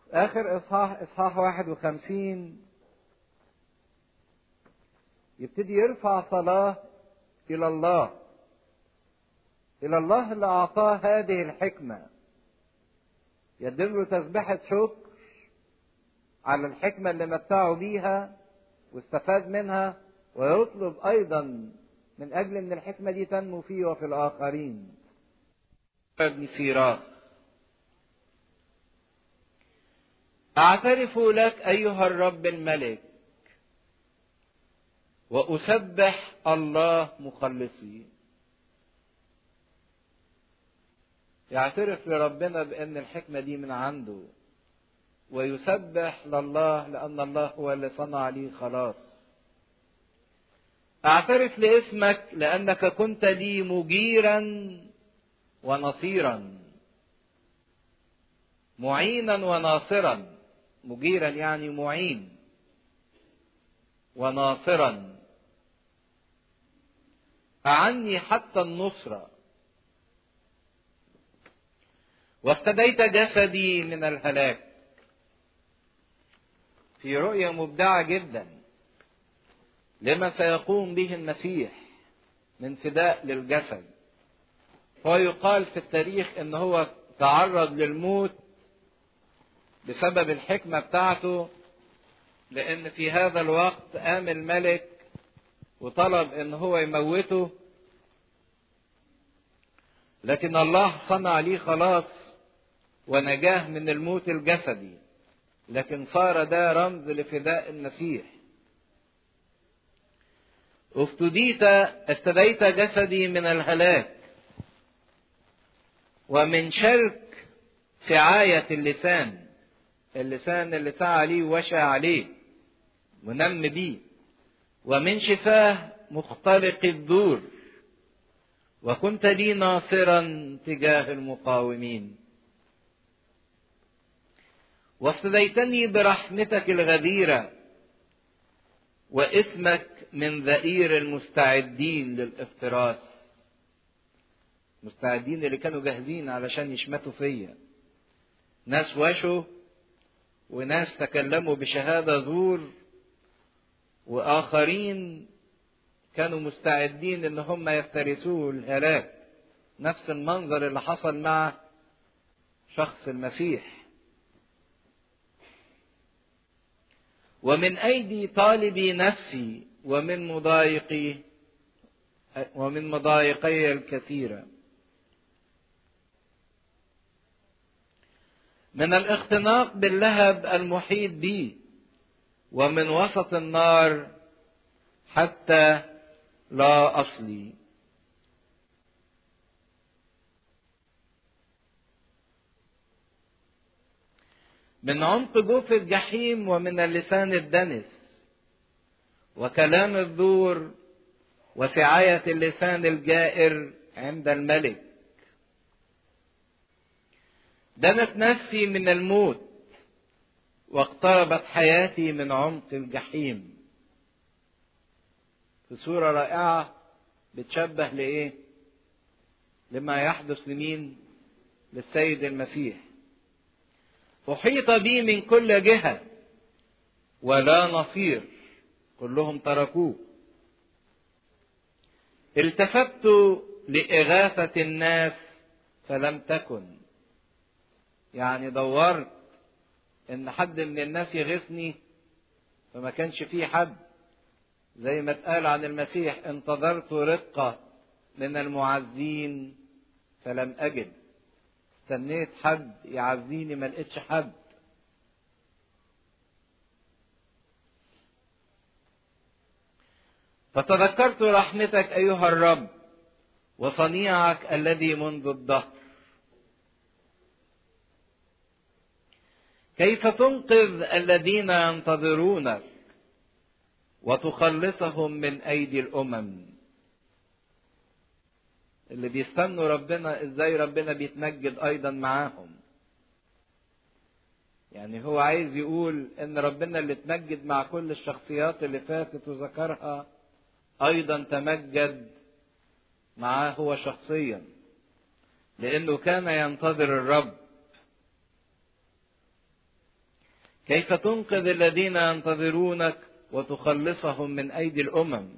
آخر إصحاح إصحاح 51 يبتدي يرفع صلاة إلى الله إلى الله اللي أعطاه هذه الحكمة يقدم له تسبحة شكر على الحكمة اللي متعه بيها واستفاد منها ويطلب أيضا من أجل أن الحكمة دي تنمو فيه وفي الآخرين ابن سيراخ أعترف لك أيها الرب الملك وأسبح الله مخلصي يعترف لربنا بأن الحكمة دي من عنده ويسبح لله لأن الله هو اللي صنع لي خلاص أعترف لاسمك لأنك كنت لي مجيرا ونصيرا معينا وناصرا مجيرا يعني معين وناصرا أعني حتى النصرة وافتديت جسدي من الهلاك في رؤية مبدعة جدا لما سيقوم به المسيح من فداء للجسد هو يقال في التاريخ ان هو تعرض للموت بسبب الحكمة بتاعته لان في هذا الوقت قام الملك وطلب ان هو يموته لكن الله صنع ليه خلاص ونجاه من الموت الجسدي لكن صار ده رمز لفداء المسيح افتديت افتديت جسدي من الهلاك ومن شرك سعاية اللسان اللسان اللي سعى عليه وشى عليه ونم بيه ومن شفاه مختلق الدور وكنت لي ناصرا تجاه المقاومين وافتديتني برحمتك الغديره واسمك من ذئير المستعدين للافتراس مستعدين اللي كانوا جاهزين علشان يشمتوا فيا ناس وشوا وناس تكلموا بشهاده زور واخرين كانوا مستعدين ان هم يفترسوه الهلاك نفس المنظر اللي حصل مع شخص المسيح ومن ايدي طالبي نفسي ومن مضايقي ومن مضايقي الكثيره من الاختناق باللهب المحيط بي ومن وسط النار حتى لا اصلي من عمق جوف الجحيم ومن اللسان الدنس وكلام الزور وسعاية اللسان الجائر عند الملك دنت نفسي من الموت واقتربت حياتي من عمق الجحيم في صورة رائعة بتشبه لإيه؟ لما يحدث لمين؟ للسيد المسيح أحيط بي من كل جهة ولا نصير كلهم تركوه التفت لإغاثة الناس فلم تكن يعني دورت إن حد من الناس يغيثني فما كانش فيه حد زي ما اتقال عن المسيح انتظرت رقة من المعزين فلم أجد استنيت حد يعزيني ما لقيتش حد فتذكرت رحمتك ايها الرب وصنيعك الذي منذ الدهر كيف تنقذ الذين ينتظرونك وتخلصهم من ايدي الامم اللي بيستنوا ربنا ازاي ربنا بيتمجد ايضا معاهم يعني هو عايز يقول ان ربنا اللي اتمجد مع كل الشخصيات اللي فاتت وذكرها ايضا تمجد معاه هو شخصيا لانه كان ينتظر الرب كيف تنقذ الذين ينتظرونك وتخلصهم من ايدي الامم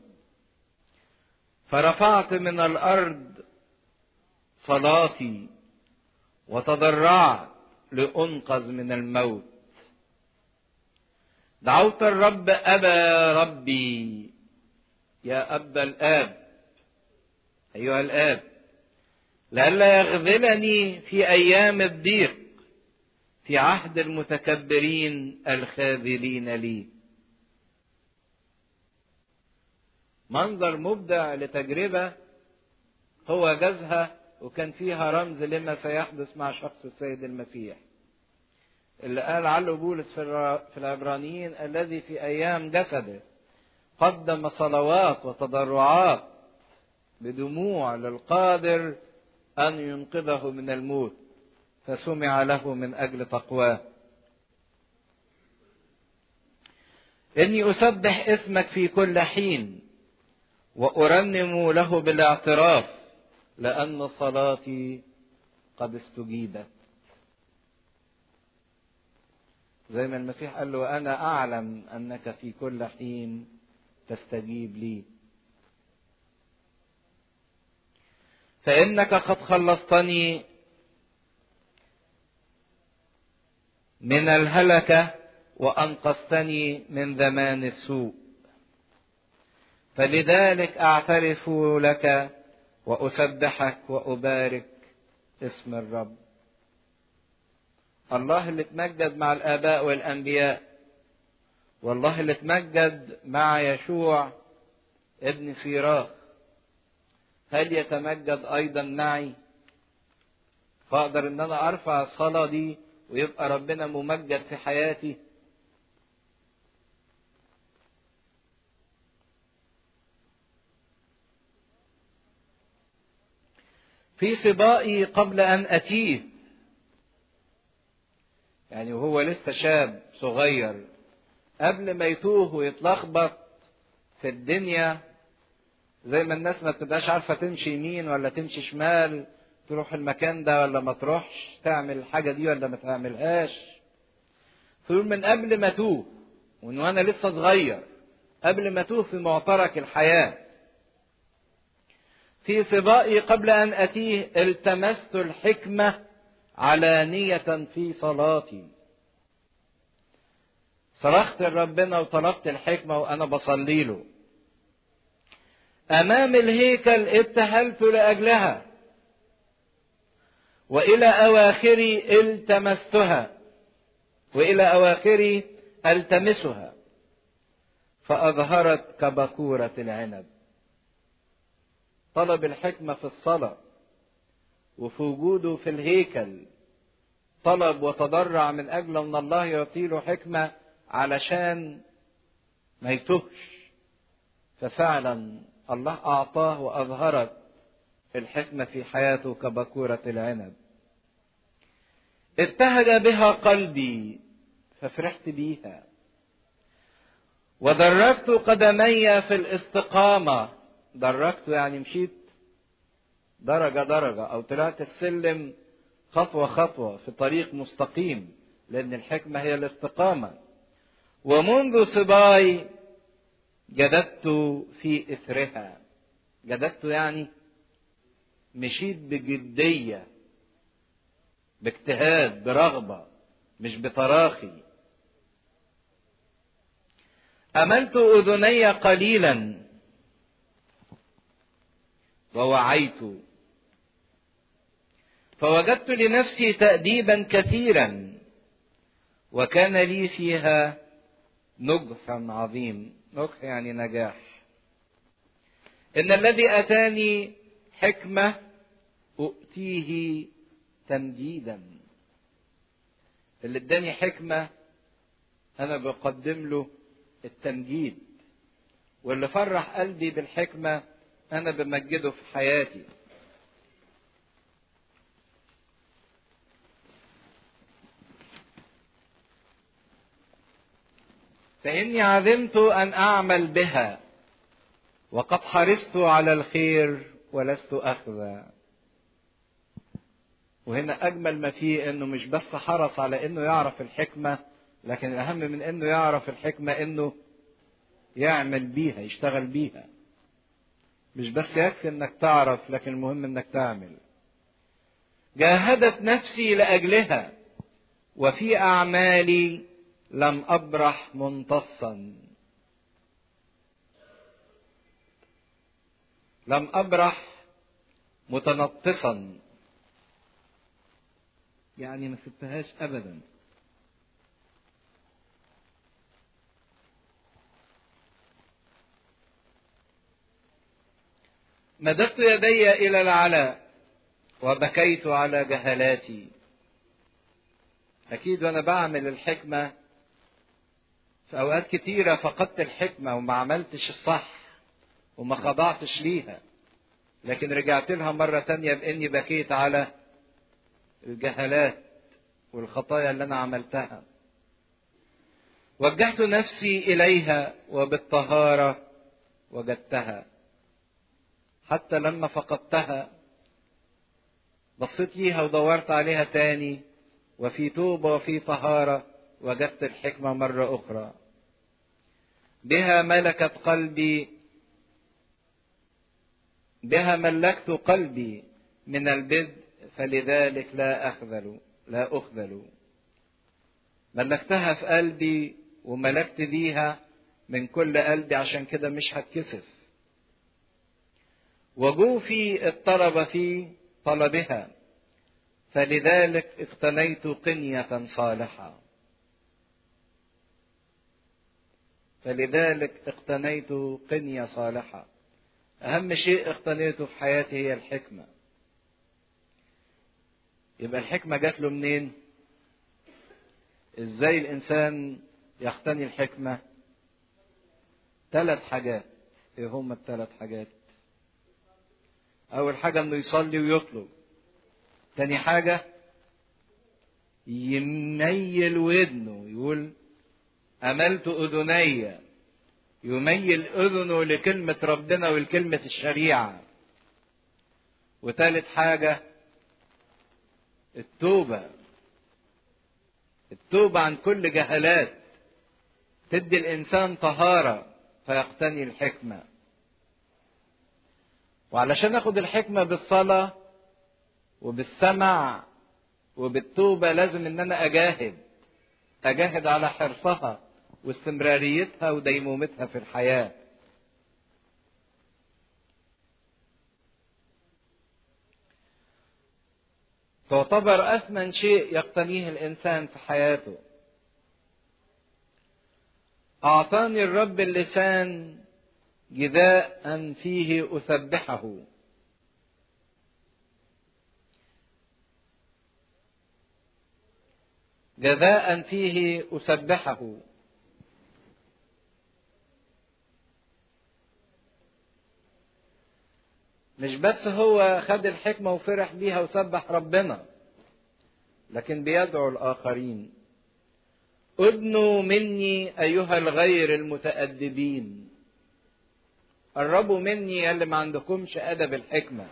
فرفعت من الارض صلاتي وتضرعت لانقذ من الموت دعوت الرب ابا ربي يا ابا الاب ايها الاب لئلا يخذلني في ايام الضيق في عهد المتكبرين الخاذلين لي منظر مبدع لتجربه هو جازها وكان فيها رمز لما سيحدث مع شخص السيد المسيح اللي قال عنه بولس في العبرانيين الذي في ايام جسده قدم صلوات وتضرعات بدموع للقادر ان ينقذه من الموت فسمع له من اجل تقواه اني اسبح اسمك في كل حين وارنم له بالاعتراف لان صلاتي قد استجيبت زي ما المسيح قال له انا اعلم انك في كل حين تستجيب لي فانك قد خلصتني من الهلكه وانقذتني من زمان السوء فلذلك اعترف لك واسبحك وابارك اسم الرب الله اللي تمجد مع الاباء والانبياء والله اللي تمجد مع يشوع ابن سيراخ هل يتمجد ايضا معي فاقدر ان انا ارفع الصلاه دي ويبقى ربنا ممجد في حياتي في صبائي قبل ان اتيه يعني وهو لسه شاب صغير قبل ما يتوه ويتلخبط في الدنيا زي ما الناس ما بتبقاش عارفة تمشي يمين ولا تمشي شمال تروح المكان ده ولا ما تروحش تعمل الحاجة دي ولا ما تعملهاش فيقول من قبل ما توه وان وانا لسه صغير قبل ما توه في معترك الحياة في سبائي قبل ان اتيه التمست الحكمة علانية في صلاتي صرخت لربنا وطلبت الحكمة وأنا بصلي له أمام الهيكل ابتهلت لأجلها وإلى أواخري التمستها وإلى أواخري التمسها فأظهرت كبكورة العنب طلب الحكمة في الصلاة وفي وجوده في الهيكل طلب وتضرع من أجل أن الله يعطيله حكمة علشان ما يتوهش ففعلا الله أعطاه وأظهرت الحكمة في حياته كبكورة العنب ابتهج بها قلبي ففرحت بيها ودرجت قدمي في الاستقامة درجت يعني مشيت درجة درجة أو طلعت السلم خطوة خطوة في طريق مستقيم لأن الحكمة هي الاستقامة ومنذ صباي جددت في إثرها جددت يعني مشيت بجدية باجتهاد برغبة مش بتراخي أملت أذني قليلا ووعيت فوجدت لنفسي تأديبا كثيرا وكان لي فيها نجح عظيم نجح يعني نجاح إن الذي أتاني حكمة أؤتيه تمجيدا اللي اداني حكمة أنا بقدم له التمجيد واللي فرح قلبي بالحكمة أنا بمجده في حياتي فإني عزمت أن أعمل بها وقد حرصت على الخير ولست أخذا وهنا أجمل ما فيه إنه مش بس حرص على إنه يعرف الحكمة لكن الأهم من إنه يعرف الحكمة إنه يعمل بيها يشتغل بيها مش بس يكفي إنك تعرف لكن المهم إنك تعمل جاهدت نفسي لأجلها وفي أعمالي لم أبرح منتصا لم أبرح متنطصا يعني ما سبتهاش أبدا مددت يدي إلى العلاء وبكيت على جهلاتي أكيد وأنا بعمل الحكمة في أوقات كتيرة فقدت الحكمة وما عملتش الصح وما خضعتش ليها لكن رجعت لها مرة تانية بإني بكيت على الجهلات والخطايا اللي أنا عملتها وجهت نفسي إليها وبالطهارة وجدتها حتى لما فقدتها بصيت ليها ودورت عليها تاني وفي توبة وفي طهارة وجدت الحكمة مرة أخرى بها ملكت قلبي بها ملكت قلبي من البدء فلذلك لا أخذل لا أخذل ملكتها في قلبي وملكت بيها من كل قلبي عشان كده مش هتكسف وجوفي اضطرب في طلبها فلذلك اقتنيت قنية صالحة فلذلك اقتنيت قنية صالحة أهم شيء اقتنيته في حياتي هي الحكمة يبقى الحكمة جات له منين؟ ازاي الإنسان يقتني الحكمة؟ ثلاث حاجات ايه هما الثلاث حاجات؟ أول حاجة إنه يصلي ويطلب تاني حاجة يميل ودنه يقول أملت أذني يميل أذنه لكلمة ربنا ولكلمة الشريعة وثالث حاجة التوبة التوبة عن كل جهلات تدي الإنسان طهارة فيقتني الحكمة وعلشان اخد الحكمة بالصلاة وبالسمع وبالتوبة لازم ان انا اجاهد اجاهد على حرصها واستمراريتها وديمومتها في الحياة تعتبر أثمن شيء يقتنيه الإنسان في حياته أعطاني الرب اللسان جداء فيه أسبحه جزاء فيه أسبحه مش بس هو خد الحكمة وفرح بيها وسبح ربنا لكن بيدعو الآخرين ادنوا مني أيها الغير المتأدبين قربوا مني يا اللي ما عندكمش أدب الحكمة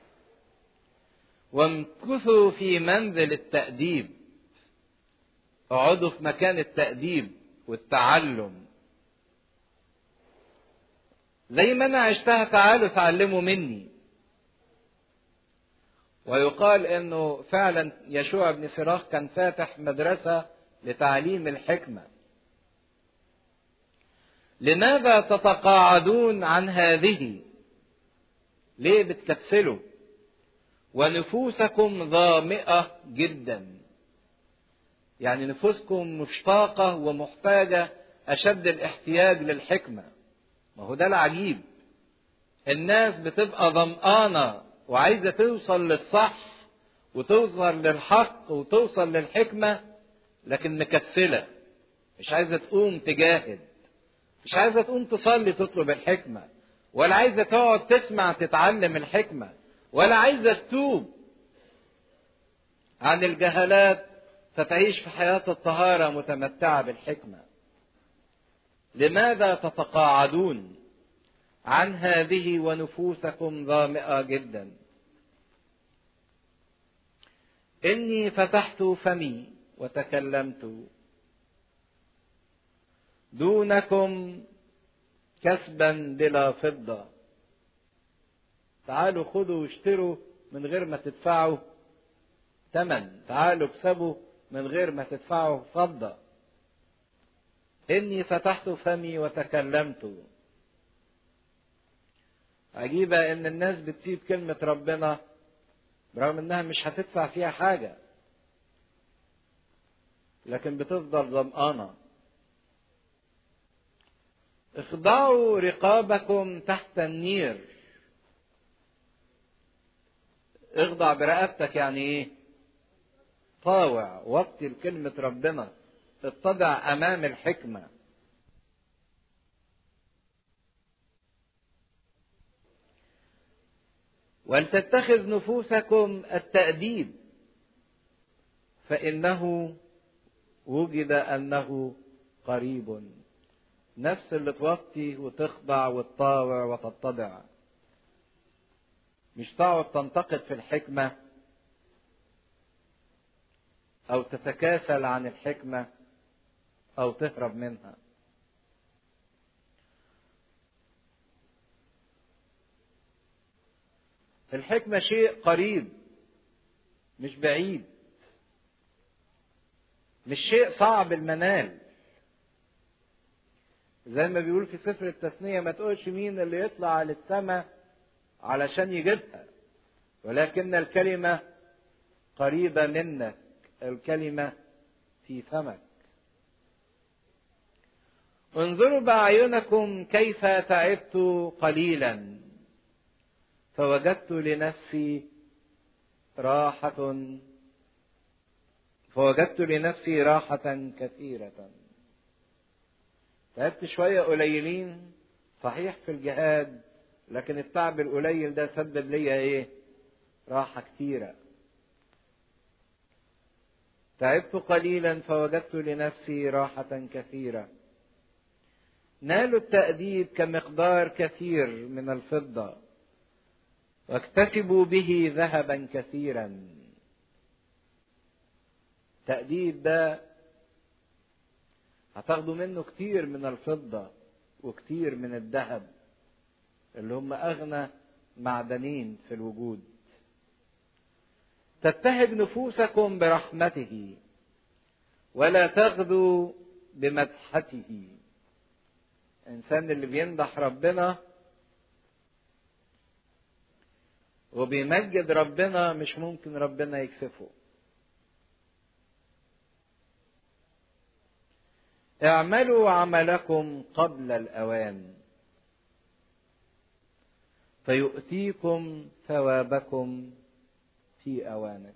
وامكثوا في منزل التأديب اقعدوا في مكان التأديب والتعلم زي ما انا عشتها تعالوا تعلموا مني ويقال انه فعلا يشوع بن سراخ كان فاتح مدرسة لتعليم الحكمة لماذا تتقاعدون عن هذه ليه بتكسلوا ونفوسكم ظامئة جدا يعني نفوسكم مشتاقة ومحتاجة أشد الاحتياج للحكمة ما هو ده العجيب الناس بتبقى ظمآنة وعايزة توصل للصح وتوصل للحق وتوصل للحكمة لكن مكسلة مش عايزة تقوم تجاهد مش عايزة تقوم تصلي تطلب الحكمة ولا عايزة تقعد تسمع تتعلم الحكمة ولا عايزة تتوب عن الجهلات فتعيش في حياة الطهارة متمتعة بالحكمة لماذا تتقاعدون عن هذه ونفوسكم ظامئة جدا إني فتحت فمي وتكلمت دونكم كسبا بلا فضة تعالوا خدوا واشتروا من غير ما تدفعوا ثمن تعالوا اكسبوا من غير ما تدفعوا فضة إني فتحت فمي وتكلمت عجيبة إن الناس بتسيب كلمة ربنا برغم إنها مش هتدفع فيها حاجة لكن بتفضل ظمآنة اخضعوا رقابكم تحت النير اخضع برقبتك يعني ايه طاوع وطي لكلمة ربنا اتضع امام الحكمة ولتتخذ نفوسكم التأديب فإنه وجد أنه قريب نفس اللي توطي وتخضع وتطاوع وتتضع مش تقعد تنتقد في الحكمة أو تتكاسل عن الحكمة أو تهرب منها الحكمة شيء قريب مش بعيد مش شيء صعب المنال زي ما بيقول في سفر التثنية ما تقولش مين اللي يطلع للسماء علشان يجيبها ولكن الكلمة قريبة منك الكلمة في فمك انظروا بأعينكم كيف تعبت قليلا فوجدت لنفسي راحة فوجدت لنفسي راحة كثيرة تعبت شوية قليلين صحيح في الجهاد لكن التعب القليل ده سبب ليا ايه راحة كتيرة تعبت قليلا فوجدت لنفسي راحة كثيرة نالوا التأديب كمقدار كثير من الفضة واكتسبوا به ذهبا كثيرا التأديب ده هتاخدوا منه كتير من الفضة وكتير من الذهب اللي هم أغنى معدنين في الوجود تتهج نفوسكم برحمته ولا تغدو بمدحته الإنسان اللي بيمدح ربنا وبيمجد ربنا مش ممكن ربنا يكسفه اعملوا عملكم قبل الأوان فيؤتيكم ثوابكم في أوانه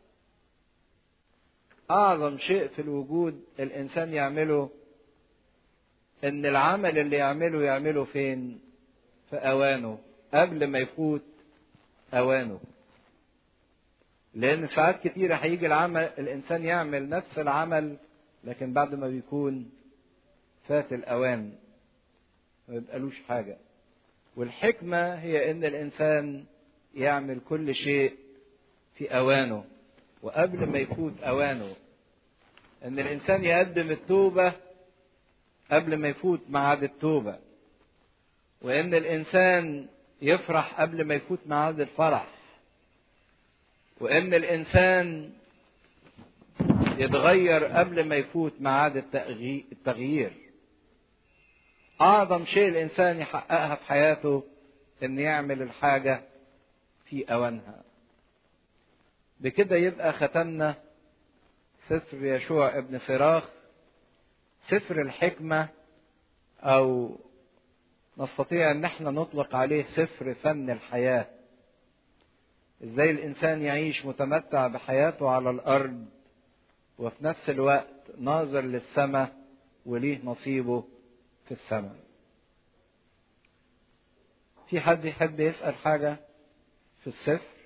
أعظم شيء في الوجود الإنسان يعمله إن العمل اللي يعمله يعمله فين؟ في أوانه قبل ما يفوت أوانه لأن ساعات كتيرة هيجي العمل الإنسان يعمل نفس العمل لكن بعد ما بيكون فات الأوان ما يبقالوش حاجة والحكمة هي إن الإنسان يعمل كل شيء في أوانه وقبل ما يفوت أوانه إن الإنسان يقدم التوبة قبل ما يفوت ميعاد التوبة وإن الإنسان يفرح قبل ما يفوت ميعاد الفرح وإن الإنسان يتغير قبل ما يفوت ميعاد التغيير أعظم شيء الإنسان يحققها في حياته إن يعمل الحاجة في أوانها بكده يبقى ختمنا سفر يشوع ابن صراخ سفر الحكمة أو نستطيع أن احنا نطلق عليه سفر فن الحياة ازاي الإنسان يعيش متمتع بحياته على الأرض وفي نفس الوقت ناظر للسماء وليه نصيبه في السماء في حد يحب يسأل حاجة في السفر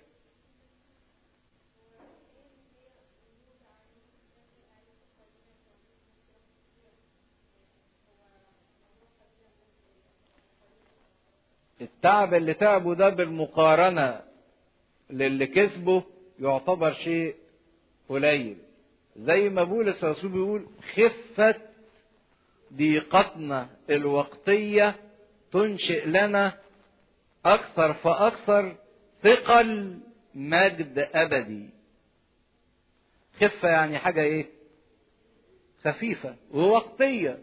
التعب اللي تعبه ده بالمقارنة للي كسبه يعتبر شيء قليل زي ما بولس الرسول بيقول خفة ضيقتنا الوقتية تنشئ لنا أكثر فأكثر ثقل مجد أبدي خفة يعني حاجة إيه؟ خفيفة ووقتية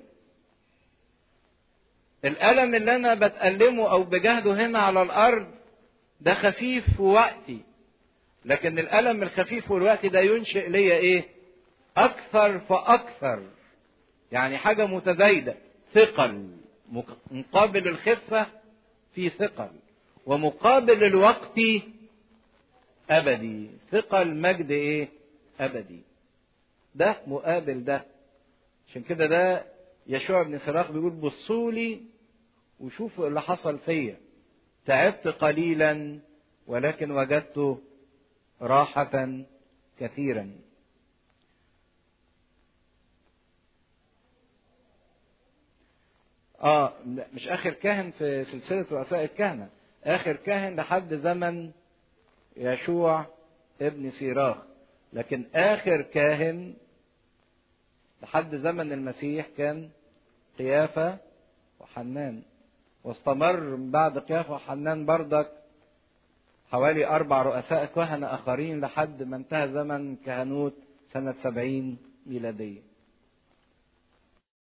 الألم اللي أنا بتألمه أو بجهده هنا على الأرض ده خفيف ووقتي لكن الألم الخفيف والوقتي ده ينشئ ليا إيه؟ أكثر فأكثر يعني حاجة متزايدة ثقل مقابل الخفة في ثقل ومقابل الوقت أبدي ثقل مجد إيه؟ أبدي ده مقابل ده عشان كده ده يشوع بن سراخ بيقول بصوا لي وشوفوا اللي حصل فيا تعبت قليلا ولكن وجدت راحة كثيرا اه مش اخر كاهن في سلسلة رؤساء الكهنة اخر كاهن لحد زمن يشوع ابن سيراخ لكن اخر كاهن لحد زمن المسيح كان قيافة وحنان واستمر بعد قيافة وحنان بردك حوالي أربع رؤساء كهنة آخرين لحد ما انتهى زمن كهنوت سنة سبعين ميلادية